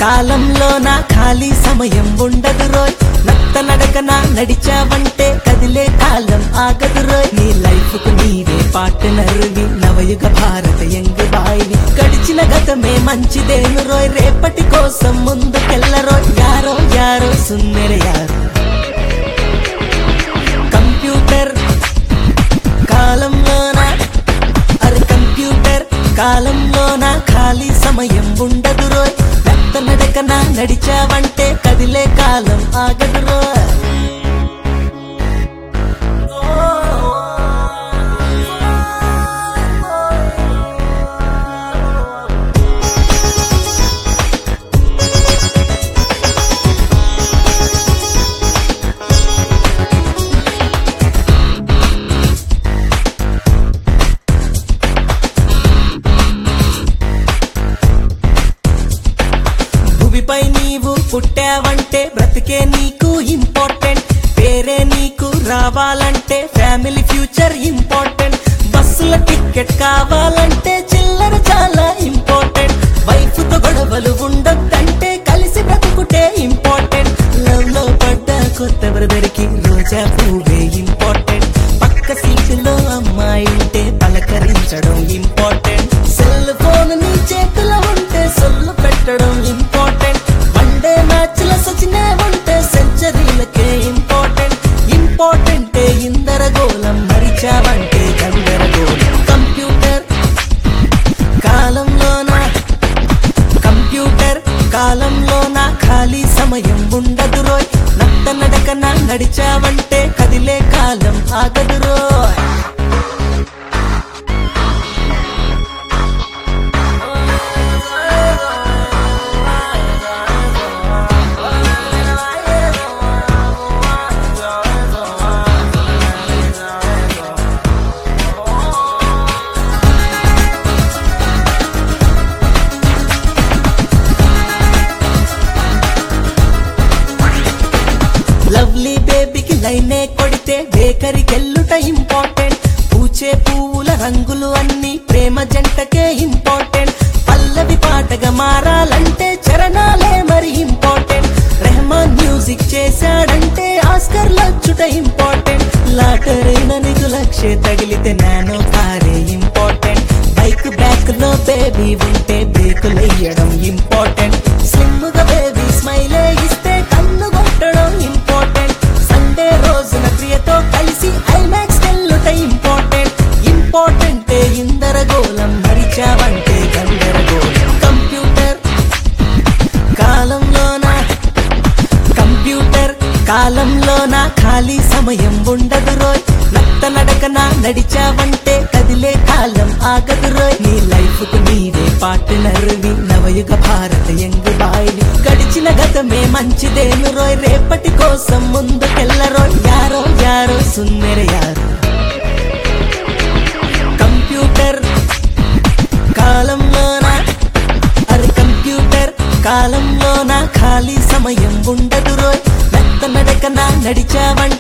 కాలంలో నా ఖాళీ సమయం ఉండదు రోయ్ నత్త నడకన నడిచావంటే కదిలే కాలం ఆగదు రోయ్ నీ లైఫ్ కు నీవే పార్ట్నర్వి నవయుగ భారత యంగ్ బాయ్వి గడిచిన గతమే మంచిదేను రోయ్ రేపటి కోసం ముందుకెళ్ళరోయ్ యారో యారో సుందర యారో కంప్యూటర్ కాలంలోన అరే కంప్యూటర్ కాలంలోన ఖాళీ సమయం ఉండదు రోయ్ పెద్ద నడకన నడిచావంటే కదిలే కాలం ఆగదు రోయ్ భూమిపై నీవు పుట్టావంటే బ్రతికే నీకు ఇంపార్టెంట్ పేరే నీకు రావాలంటే ఫ్యామిలీ ఫ్యూచర్ ఇంపార్టెంట్ బస్సుల టికెట్ కావాలంటే చిల్లర చాలా ఇంపార్టెంట్ వైఫ్ తో గొడవలు ఉండొద్దంటే కలిసి బ్రతుకుటే ఇంపార్టెంట్ లవ్ లో పడ్డ కొత్త బ్రదర్ కి రోజా పువ్వే ఇంపార్టెంట్ పక్క సీటులో అమ్మాయి ఉంటే పలకరించడం ఇంపార్టెంట్ సెల్ ఫోన్ నీ చేతిలో ఉంటే సొల్లు పెట్టడం ఇంపార్టెంట్ వన్డే మ్యాచ్ల సచినే ఉంటే సెంచరీలకే ఇంపార్టెంట్ ఇంపార్టెంటే ఇందరగోళం మరిచావంటే గందరగోళం కంప్యూటర్ కాలంలోన కంప్యూటర్ కాలంలోన ఖాళీ సమయం ఉండదు రోయ్ నత్త నడకన నడిచావంటే కదిలే కాలం ఆగదు రోయ్ లవ్లీ బేబీకి లైనే కొడితే బేకరీకెళ్ళుట ఇంపార్టెంట్ పూచే పువ్వుల రంగులు అన్ని ప్రేమ జంటకే ఇంపార్టెంట్ పల్లవి పాటగా మారాలంటే చరణాలే మరి ఇంపార్టెంట్ రెహమాన్ మ్యూజిక్ చేశాడంటే ఆస్కర్ లచ్చుట ఇంపార్టెంట్ లాటరైన నీకు లక్షే తగిలితే నానో కారే ఇంపార్టెంట్ బైక్ బ్యాక్ లో బేబీ ఉంటే బ్రేకులెయ్యడం ఇంపార్టెంట్ స్లిమ్ గా బేబీ స్మైలే ఇస్తే కన్ను కొట్టడం ఇంపార్టెంట్ సండే రోజున ప్రియతో కలిసి ఐమాక్స్ వెళ్ళుట ఇంపార్టెంట్ ఇంపార్టెంటే ఇందరగోళం మరిచావంటే గందరగోళం కంప్యూటర్ కాలంలోన కంప్యూటర్ కాలంలోన ఖాళీ సమయం ఉండదు రోయ్ నత్త నడకన నడిచావంటే కదిలే కాలం ఆగదు రోయ్ నీ లైఫ్ కు నీవే పార్ట్నర్వి నవయుగ భారత యంగ్ బాయ్వి గడిచిన గతమే మంచిదేను రోయ్ రేపటి కోసం ముందుకెళ్ళరోయ్ యారో యారో సుందర యారో కంప్యూటర్ కాలంలోన అరే కంప్యూటర్ కాలంలోన ఖాళీ సమయం ఉండదు రోయ్ మెత్త నడకన నడిచావంటే